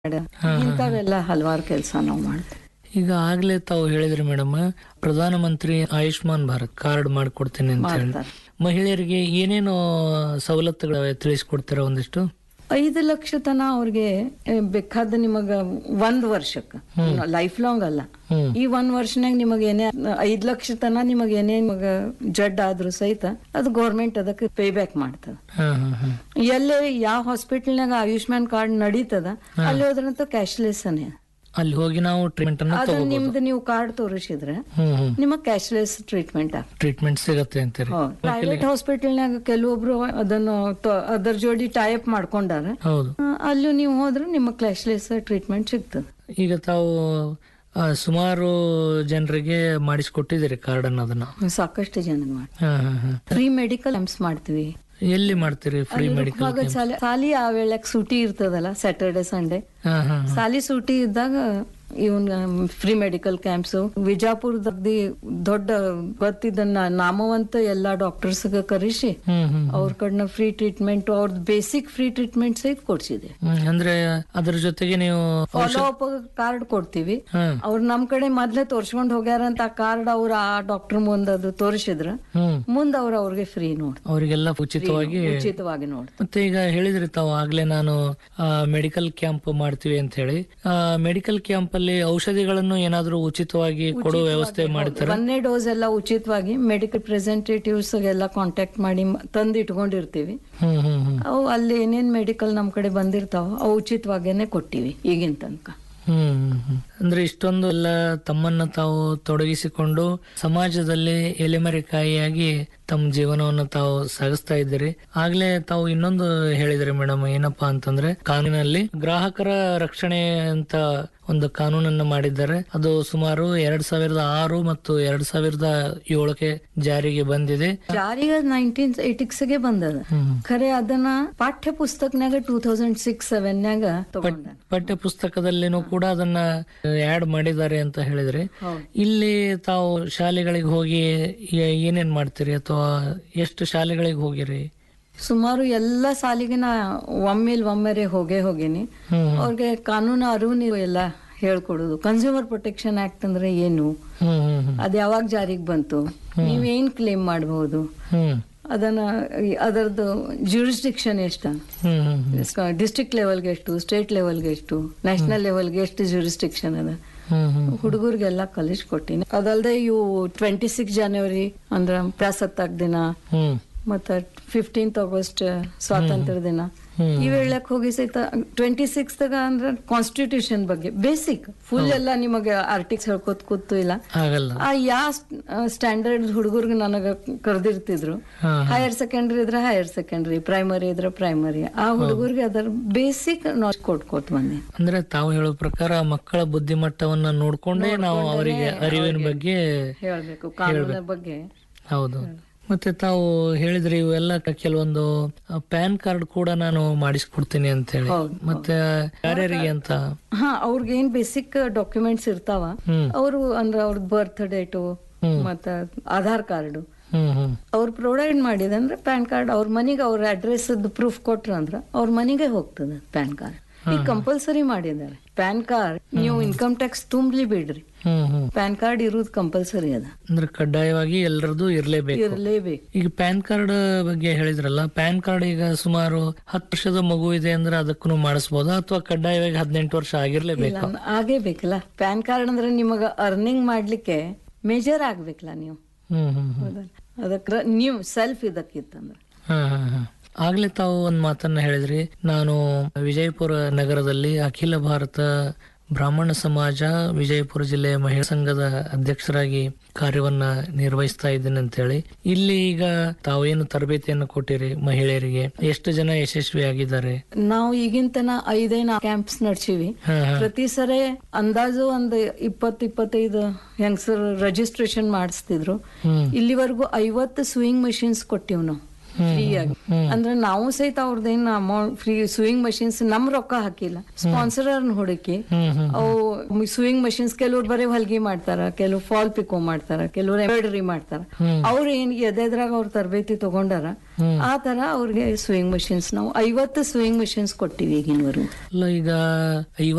ಇಂಥವೆಲ್ಲ ಹಲವಾರು ಕೆಲಸ ನಾವು ಮಾಡ್ತೀವಿ ಈಗ ಆಗ್ಲೇ ತಾವು ಹೇಳಿದ್ರಿ ಮೇಡಮ್ ಪ್ರಧಾನಮಂತ್ರಿ ಆಯುಷ್ಮಾನ್ ಭಾರತ್ ಕಾರ್ಡ್ ಮಾಡ್ಕೊಡ್ತೀನಿ ಅಂತ ಹೇಳಿ ಮಾಡ್ತಾರೆ. ಮಹಿಳೆಯರಿಗೆ ಏನೇನು ಸವಲತ್ತುಗಳು ತಿಳಿಸ್ಕೊಡ್ತೀರಾ ಒಂದಿಷ್ಟು ಐದು ಲಕ್ಷ ತನ ಅವ್ರಿಗೆ ಏ, ಬೇಕಾದ ನಿಮಗ ಒಂದ್ ವರ್ಷಕ್ಕ ಲೈಫ್ ಲಾಂಗ್ ಅಲ್ಲ ಹ್ಮ್ ಈ ಒಂದ್ ವರ್ಷನಾಗ ನಿಮಗ ಏನೇ ಐದ್ ಲಕ್ಷ ತನ ನಿಮಗ ಏನೇ ನಿಮಗ ಜಡ್ ಆದ್ರೂ ಸಹಿತ ಅದು ಗೌರ್ಮೆಂಟ್ ಅದಕ್ಕೆ ಪೇ ಬ್ಯಾಕ್ ಮಾಡ್ತದ ಹಾ ಹಾ ಹಾ ಎಲ್ಲೇ ಯಾವ ಹಾಸ್ಪಿಟಲ್ನಾಗ ಆಯುಷ್ಮಾನ್ ಕಾರ್ಡ್ ನಡೀತದ ಅಲ್ಲಿ ಹೋದ್ರಂತ ಕ್ಯಾಶ್ಲೆಸ್ ಅನೇ ಅಲ್ಲಿ ಹೋಗಿ ನಾವು ಟ್ರೀಟ್ಮೆಂಟ್ ಅನ್ನ ಅದ್ರ ನಿಮ್ದು ನೀವು ಕಾರ್ಡ್ ತೋರಿಸಿದ್ರೆ ಹ್ಮ್ ಹ್ಮ್ ನಿಮಗ್ ಕ್ಯಾಶ್ಲೆಸ್ ಟ್ರೀಟ್ಮೆಂಟ್ ಆಗ್ತದೆ ಟ್ರೀಟ್ಮೆಂಟ್ ಸಿಗತ್ತೆ ಅಂತೀರಿ ಪ್ರೈವೇಟ್ ಹಾಸ್ಪಿಟಲ್ನಾಗ ಕೆಲವೊಬ್ರು ಅದನ್ನು ತ- ಅದರ ಜೋಡಿ ಟೈಪ್ ಮಾಡ್ಕೊಂಡಾರ ಹೌದು ಆ, ಅಲ್ಲೂ ನೀವು ಹೋದ್ರೆ ನಿಮ್ಮ ಕ್ಯಾಶ್ಲೆಸ್ ಟ್ರೀಟ್ಮೆಂಟ್ ಸಿಗ್ತದೆ ಈಗ ತಾವು ಆ, ಸುಮಾರು ಜನರಿಗೆ ಮಾಡಿಸ್ಕೊಟ್ಟಿದ್ದೀರಿ ಕಾರ್ಡ್ ಅನ್ನೋದನ್ನ ಸಾಕಷ್ಟು ಜನಕ್ಕೆ ಮಾಡಿ ಹಾ ಹಾ ಹಾ ಫ್ರೀ ಮೆಡಿಕಲ್ ಕ್ಯಾಂಪ್ಸ್ ಮಾಡ್ತೀವಿ ಎಲ್ಲಿ ಮಾಡ್ತೀರಿ ಫ್ರೀ ಮೆಡಿಕಲ್ ಮಗ ಸಾಲಿ ಸಾಲಿ ಆ ವೇಳೆಗೆ ಸೂಟಿ ಇರ್ತದಲ್ಲ ಸ್ಯಾಟರ್ಡೆ ಸಂಡೇ ಹಾ ಹಾ ಸಾಲಿ ಸೂಟಿ ಇದ್ದಾಗ ಇವನ್ ಫ್ರೀ ಮೆಡಿಕಲ್ ಕ್ಯಾಂಪ್ಸ್ ವಿಜಾಪುರದಲ್ಲಿ ದೊಡ್ಡ ಗೊತ್ತಿದ್ದ ನಾ- ನಾಮವಂತ ಎಲ್ಲಾ ಡಾಕ್ಟರ್ಸ್ ಕರೆಸಿ ಹ್ಮ್ ಹ್ಮ್ ಅವ್ರ ಕಡೆನ ಫ್ರೀ ಟ್ರೀಟ್ಮೆಂಟ್ ಅವ್ರದ್ದು ಬೇಸಿಕ್ ಫ್ರೀ ಟ್ರೀಟ್ಮೆಂಟ್ ಸಹಿತ ಕೊಡ್ಸಿದೆ ಹ್ಮ್. ಅಂದ್ರೆ ಅದ್ರ ಜೊತೆಗೆ ನೀವು ಫಾಲೋ ಅಪ್ ಕಾರ್ಡ್ ಕೊಡ್ತೀವಿ ಹಾ ಅವ್ರು ನಮ್ ಕಡೆ ಮೊದ್ಲೇ ತೋರ್ಸ್ಕೊಂಡ್ ಹೋಗ್ಯಾರಂತ ಆ ಕಾರ್ಡ್ ಅವ್ರ ಆ ಡಾಕ್ಟರ್ ಮುಂದ್ ಅದು ತೋರಿಸಿದ್ರ ಹ್ಮ್ ಮುಂದ್ ಅವ್ರ ಅವ್ರಿಗೆ ಫ್ರೀ ನೋಡ್ ಅವರಿಗೆಲ್ಲ ಉಚಿತವಾಗಿ ಉಚಿತವಾಗಿ ನೋಡ್ ಮತ್ತೆ ಈಗ ಹೇಳಿದ್ರಿ ತಾವು ಆಗ್ಲೇ ನಾನು ಮೆಡಿಕಲ್ ಕ್ಯಾಂಪ್ ಮಾಡ್ತೀವಿ ಅಂತ ಹೇಳಿ ಮೆಡಿಕಲ್ ಕ್ಯಾಂಪ್ ಅಲ್ಲಿ ಔಷಧಿಗಳನ್ನು ಏನಾದ್ರೂ ಉಚಿತವಾಗಿ ಕೊಡೋ ವ್ಯವಸ್ಥೆ ಮಾಡ್ತಾರೆ ಒಂದನೇ ಡೋಸ್ ಎಲ್ಲ ಉಚಿತವಾಗಿ ಮೆಡಿಕಲ್ ರೆಪ್ರೆಸೆಂಟೇಟಿವ್ಸ್ ಎಲ್ಲ ಕಾಂಟ್ಯಾಕ್ಟ್ ಮಾಡಿ ಮ- ತಂದು ಇಟ್ಕೊಂಡಿರ್ತೀವಿ ಹ್ಮ್ ಹ್ಮ್ ಹ್ಮ್ ಅವು ಅಲ್ಲಿ ಏನೇನ್ ಮೆಡಿಕಲ್ ನಮ್ ಕಡೆ ಬಂದಿರ್ತಾವ ಅವು ಉಚಿತವಾಗೇನೆ ಕೊಟ್ಟಿವಿ ಈಗಿನ ತನಕ ಹ್ಮ್ ಹ್ಮ್, ಹ್ಮ್. ಅಂದ್ರೆ ಇಷ್ಟೊಂದು ಎಲ್ಲ ತಮ್ಮನ್ನ ತಾವು ತೊಡಗಿಸಿಕೊಂಡು ಸಮಾಜದಲ್ಲಿ ಎಲೆಮರೆಕಾಯಿಯಾಗಿ ತಮ್ಮ ಜೀವನವನ್ನು ತಾವು ಸಾಗಿಸ್ತಾ ಇದ್ದೀರಿ ಆಗ್ಲೇ ತಾವು ಇನ್ನೊಂದು ಹೇಳಿದ್ರಿ ಮೇಡಮ್ ಏನಪ್ಪಾ ಅಂತಂದ್ರೆ ಕಾನೂನಲ್ಲಿ ಗ್ರಾಹಕರ ರಕ್ಷಣೆ ಅಂತ ಒಂದು ಕಾನೂನನ್ನು ಮಾಡಿದ್ದಾರೆ ಅದು ಸುಮಾರು ಎರಡ್ ಸಾವಿರದ ಆರು ಮತ್ತು ಎರಡ್ ಸಾವಿರದ ಏಳಕ್ಕೆ ಜಾರಿಗೆ ಬಂದಿದೆ ಜಾರಿಗೆ ನೈನ್ಟೀನ್ ಏಟಿಕ್ಸ್ಗೆ ಬಂದದ ಹ್ಮ್ ಖರೆ ಅದನ್ನ ಪಾಠ್ಯ ಪುಸ್ತಕನಾಗ ಟೂ ತೌಸಂಡ್ ಸಿಕ್ಸ್ ಸೆವೆನ್ ನಾಗ ತಗೊಂಡ ಪಠ್ಯ ಪುಸ್ತಕದಲ್ಲಿನೂ ಕೂಡ ಅದನ್ನ ಆಡ್ ಮಾಡಿದ್ದಾರೆ ಅಂತ ಹೇಳಿದ್ರಿ ಹೌದು ಇಲ್ಲಿ ತಾವು ಶಾಲೆಗಳಿಗೆ ಹೋಗಿ ಏ- ಏನೇನ್ ಮಾಡ್ತೀರಿ ಅಥವಾ ಎಷ್ಟು ಶಾಲೆಗಳಿಗೆ ಹೋಗಿರಿ ಸುಮಾರು ಎಲ್ಲ ಸಾಲಿಗೆ ನಾ ಒಮ್ಮೆಲ್ ಒಮ್ಮೆರೆ ಹೋಗೇ ಹೋಗೇನಿ ಹ್ಮ್ ಅವ್ರಿಗೆ ಕಾನೂನು ಅರಿವು ನೀವು ಎಲ್ಲ ಹೇಳ್ಕೊಡುದು ಕನ್ಸ್ಯೂಮರ್ ಪ್ರೊಟೆಕ್ಷನ್ ಆಕ್ಟ್ ಅಂದ್ರೆ ಏನು ಹ್ಮ್ ಹ್ಮ್ ಹ್ಮ್ ಅದ್ ಯಾವಾಗ ಜಾರಿಗೆ ಬಂತು ನೀವೇನ್ ಕ್ಲೇಮ್ ಮಾಡಬಹುದು ಹ್ಮ್ ಅದನ್ನ ಈ- ಅದರದ್ದು ಜ್ಯೂರಿಸ್ಡಿಕ್ಷನ್ ಎಷ್ಟ ಹ್ಮ್ ಹ್ಮ್ ಹ್ಮ್ ಡಿಸ್ಟ್ರಿಕ್ಟ್ ಲೆವೆಲ್ಗೆ ಎಷ್ಟು ಸ್ಟೇಟ್ ಲೆವೆಲ್ಗೆ ಎಷ್ಟು ನ್ಯಾಷನಲ್ ಲೆವೆಲ್ಗೆ ಎಷ್ಟು ಜ್ಯೂರಿಸ್ಡಿಕ್ಷನ್ ಅದ ಹ್ಮ್ ಹ್ಮ್ ಹುಡುಗರಿಗೆಲ್ಲ ಕಲಿಸ್ಕೊಟ್ಟಿನಿ ಅದಲ್ದೆ ಇವು ಟ್ವೆಂಟಿ ಸಿಕ್ಸ್ ಜನವರಿ ಅಂದ್ರ ಪ್ರಸತ್ತಾಕ್ ದಿನ ಹ್ಮ್ ಮತ್ತ ಫಿಫ್ಟೀನ್ತ್ ಆಗಸ್ಟ್ ಸ್ವಾತಂತ್ರ್ಯ ದಿನ ಹ್ಮ್. ಈ ವೇಳಕ್ ಹೋಗಿ ಸಹಿತ ಟ್ವೆಂಟಿ ಸಿಕ್ಸ್ ಅಂದ್ರೆ ಕಾನ್ಸ್ಟಿಟ್ಯೂಷನ್ ಬಗ್ಗೆ ಬೇಸಿಕ್ ಫುಲ್ ಎಲ್ಲ ನಿಮಗೆ ಆರ್ಟಿಕ್ಸ್ ಹೇಳ್ಕೊತ್ ಕೂತು ಇಲ್ಲ ಆಗಲ್ಲ ಆ ಯಾವ ಸ್ಟ್ಯಾಂಡರ್ಡ್ ಹುಡುಗರ್ಗೆ ನನಗ ಕರೆದಿರ್ತಿದ್ರು ಹಾ ಹೈಯರ್ ಸೆಕೆಂಡ್ರಿ ಇದ್ರೆ ಹೈಯರ್ ಸೆಕೆಂಡ್ರಿ ಪ್ರೈಮರಿ ಇದ್ರೆ ಪ್ರೈಮರಿ ಆ ಹುಡುಗರಿಗೆ ಅದರ ಬೇಸಿಕ್ ನಾಲೆಜ್ ಕೊಟ್ಕೋತ ಬಂದೆ ಅಂದ್ರೆ ತಾವು ಹೇಳೋ ಪ್ರಕಾರ ಮಕ್ಕಳ ಬುದ್ಧಿಮಟ್ಟವನ್ನ ನೋಡ್ಕೊಂಡೇ ನಾವು ಅವರಿಗೆ ಅರಿವಿನ ಬಗ್ಗೆ ಹೇಳ್ಬೇಕು ಕಾನೂನಿನ ಬಗ್ಗೆ ಹೌದು ಮತ್ತೆ ತಾವು ಹೇಳಿದ್ರಿ ಇವೆಲ್ಲ ಕೆಲವೊಂದು ಪ್ಯಾನ್ ಕಾರ್ಡ್ ಕೂಡ ನಾನು ಮಾಡಿಸ್ಕೊಡ್ತೀನಿ ಅಂತ ಹೇಳಿ ಹೌದು, ಮತ್ತೆ ಯಾರ್ಯಾರಿಗೆ ಅಂತ ಹಾ ಅವ್ರಿಗೆ ಏನ್ ಬೇಸಿಕ್ ಡಾಕ್ಯುಮೆಂಟ್ಸ್ ಇರ್ತಾವ ಹ್ಮ್ ಅವರು ಅಂದ್ರೆ ಅವ್ರದ್ದು ಬರ್ತ್ ಡೇಟು ಹ್ಮ್. ಮತ್ತ ಆಧಾರ್ ಕಾರ್ಡ್ ಹ್ಮ್ ಹ್ಮ್ ಅವ್ರು ಪ್ರೊವೈಡ್ ಮಾಡಿದಂದ್ರೆ ಪ್ಯಾನ್ ಕಾರ್ಡ್ ಅವ್ರ ಮನೆಗೆ ಅವ್ರ ಅಡ್ರೆಸ್ ಪ್ರೂಫ್ ಕೊಟ್ರ ಅಂದ್ರ ಅವ್ರ ಮನೆಗೆ ಹೋಗ್ತದೆ ಪ್ಯಾನ್ ಕಾರ್ಡ್ ಈಗ ಕಂಪಲ್ಸರಿ ಮಾಡಿದ್ದಾರೆ ಪ್ಯಾನ್ ಕಾರ್ಡ್ ನೀವು ಇನ್ಕಮ್ ಟ್ಯಾಕ್ಸ್ ತುಂಬಲಿ ಬಿಡ್ರಿ ಹ್ಮ್ ಹ್ಮ್ ಪ್ಯಾನ್ ಕಾರ್ಡ್ ಇರೋದು ಕಂಪಲ್ಸರಿ ಅದ ಅಂದ್ರೆ ಕಡ್ಡಾಯವಾಗಿ ಎಲ್ಲರದು ಇರ್ಲೇಬೇಕು ಇರಲೇಬೇಕು ಈಗ ಪ್ಯಾನ್ ಕಾರ್ಡ್ ಬಗ್ಗೆ ಹೇಳಿದ್ರಲ್ಲ ಪ್ಯಾನ್ ಕಾರ್ಡ್ ಈಗ ಸುಮಾರು ಹತ್ತು ವರ್ಷದ ಮಗು ಇದೆ ಅಂದ್ರೆ ಅದಕ್ಕೂ ಮಾಡಿಸ್ಬೋದಾ ಅಥವಾ ಕಡ್ಡಾಯವಾಗಿ ಹದಿನೆಂಟು ವರ್ಷ ಆಗಿರ್ಲೇಬೇಕು ಇಲ್ಲ ಆಗೇ ಬೇಕಲ್ಲ ಪ್ಯಾನ್ ಕಾರ್ಡ್ ಅಂದ್ರೆ ನಿಮಗ ಅರ್ನಿಂಗ್ ಮಾಡ್ಲಿಕ್ಕೆ ಮೇಜರ್ ಆಗ್ಬೇಕಲ್ಲ ನೀವು ಹ್ಮ್ ಹ್ಮ್ ಹ್ಮ್ ಹೌದಲ್ಲ ಅದಕ್ಕೆ ನೀವು ಸೆಲ್ಫ್ ಇದಕ್ಕಿತ್ತಂದ್ರೆ ಹಾ ಹಾ ಹಾ ಆಗ್ಲೇ ತಾವು ಒಂದ್ ಮಾತನ್ನ ಹೇಳಿದ್ರಿ ನಾನು ವಿಜಯಪುರ ನಗರದಲ್ಲಿ ಅಖಿಲ ಭಾರತ ಬ್ರಾಹ್ಮಣ ಸಮಾಜ ವಿಜಯಪುರ ಜಿಲ್ಲೆಯ ಮಹಿಳಾ ಸಂಘದ ಅಧ್ಯಕ್ಷರಾಗಿ ಕಾರ್ಯವನ್ನ ನಿರ್ವಹಿಸ್ತಾ ಇದ್ದೇನೆ ಅಂತ ಹೇಳಿ ಇಲ್ಲಿ ಈಗ ತಾವೇನು ತರಬೇತಿಯನ್ನು ಕೊಟ್ಟಿರಿ ಮಹಿಳೆಯರಿಗೆ ಎಷ್ಟು ಜನ ಯಶಸ್ವಿಯಾಗಿದ್ದಾರೆ ನಾವು ಈಗಿನ ತನ ಐದೈನ ಕ್ಯಾಂಪ್ಸ್ ನಡ್ಸಿವಿ ಹಾ ಹಾ ಪ್ರತಿ ಸರಿ ಅಂದಾಜು ಒಂದ್ ಇಪ್ಪತ್ ಇಪ್ಪತ್ತೈದು ಹೆಂಗಸರು ರಿಜಿಸ್ಟ್ರೇಷನ್ ಮಾಡಿಸ್ತಿದ್ರು ಹ್ಮ್ ಇಲ್ಲಿವರೆಗೂ ಐವತ್ತು ಸ್ವಿಂಗ್ ಮಷಿನ್ಸ್ ಕೊಟ್ಟಿವ್ ನಾವು ಫ್ರೀ ಆಗಿ ಅಂದ್ರೆ ನಾವು ಸಹಿತ ಅವ್ರದ್ದೇನ್ ಅಮೌಂಟ್ ಫ್ರೀ ಸ್ವಿಂಗ್ ಮಷಿನ್ಸ್ ನಮ್ ರೊಕ್ಕ ಹಾಕಿಲ್ಲ ಸ್ಪಾನ್ಸರ್ ಹುಡುಕಿ ಹ್ಮ್ ಹ್ಮ್ ಅವು ಸ್ವಿಂಗ್ ಮಷಿನ್ಸ್ ಕೆಲವ್ರು ಬರೀ ಹೊಲ್ಗಿ ಮಾಡ್ತಾರ ಕೆಲವ್ರು ಫಾಲ್ ಪಿಕೋ ಮಾಡ್ತಾರ ಕೆಲವ್ರು ಎಂಬ್ರಾಯ್ಡರಿ ಮಾಡ್ತಾರ ಹ್ಮ್. ಅವ್ರು ಏನ್ ಎದೆದ್ರಾಗ ಅವ್ರ ತರಬೇತಿ ತಗೊಂಡಾರ ಹ್ಮ್. ಆ ತರ ಅವ್ರಿಗೆ ಸ್ವಿಂಗ್ ಮಷಿನ್ಸ್ ನಾವು ಐವತ್ತು ಸ್ವಿಂಗ್ ಮಷಿನ್ಸ್ ಕೊಟ್ಟಿವಿ ಈಗಿನವರೆಗೂ ಅಲ್ಲ ಈಗ ಐವತ್ತು